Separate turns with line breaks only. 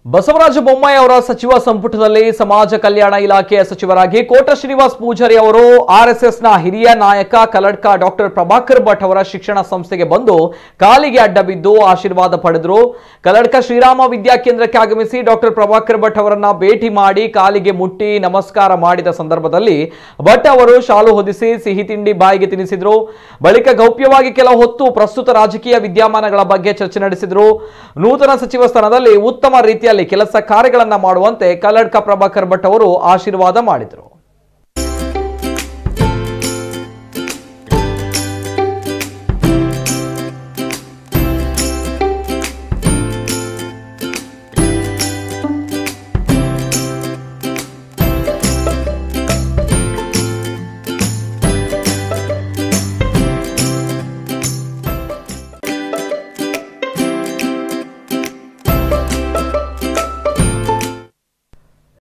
ಬಸವರಾಜ ಬೊಮ್ಮಾಯಿ ಅವರ ಸಚಿವ ಸಂಪುಟದಲ್ಲಿ ಸಮಾಜ ಕಲ್ಯಾಣ ಇಲಾಖೆಯ ಸಚಿವರಾಗಿ ಕೋಟ ಶ್ರೀನಿವಾಸ್ ಪೂಜಾರಿ ಅವರು ಆರ್ಎಸ್ಎಸ್ನ ಹಿರಿಯ ನಾಯಕ ಕಲ್ಲಡ್ಕ ಡಾಕ್ಟರ್ ಪ್ರಭಾಕರ್ ಭಟ್ ಅವರ ಶಿಕ್ಷಣ ಸಂಸ್ಥೆಗೆ ಬಂದು ಕಾಲಿಗೆ ಅಡ್ಡ ಬಿದ್ದು ಆಶೀರ್ವಾದ ಪಡೆದರು ಕಲ್ಲಡ್ಕ ಶ್ರೀರಾಮ ವಿದ್ಯಾಕೇಂದ್ರಕ್ಕೆ ಆಗಮಿಸಿ ಡಾಕ್ಟರ್ ಪ್ರಭಾಕರ್ ಭಟ್ ಅವರನ್ನ ಭೇಟಿ ಮಾಡಿ ಕಾಲಿಗೆ ಮುಟ್ಟಿ ನಮಸ್ಕಾರ ಮಾಡಿದ ಸಂದರ್ಭದಲ್ಲಿ ಭಟ್ ಅವರು ಶಾಲು ಹೊದಿಸಿ ಸಿಹಿ ತಿಂಡಿ ಬಾಯಿಗೆ ತಿನ್ನಿಸಿದ್ರು ಬಳಿಕ ಗೌಪ್ಯವಾಗಿ ಕೆಲ ಹೊತ್ತು ಪ್ರಸ್ತುತ ರಾಜಕೀಯ ವಿದ್ಯಮಾನಗಳ ಬಗ್ಗೆ ಚರ್ಚೆ ನಡೆಸಿದ್ರು ನೂತನ ಸಚಿವ ಸ್ಥಾನದಲ್ಲಿ ಉತ್ತಮ ರೀತಿಯಲ್ಲಿ ಕೆಲಸ ಕಾರ್ಯಗಳನ್ನ ಮಾಡುವಂತೆ ಕಲ್ಲಡ್ಕ ಪ್ರಭಾಕರ್ ಭಟ್ ಅವರು ಆಶೀರ್ವಾದ ಮಾಡಿದರು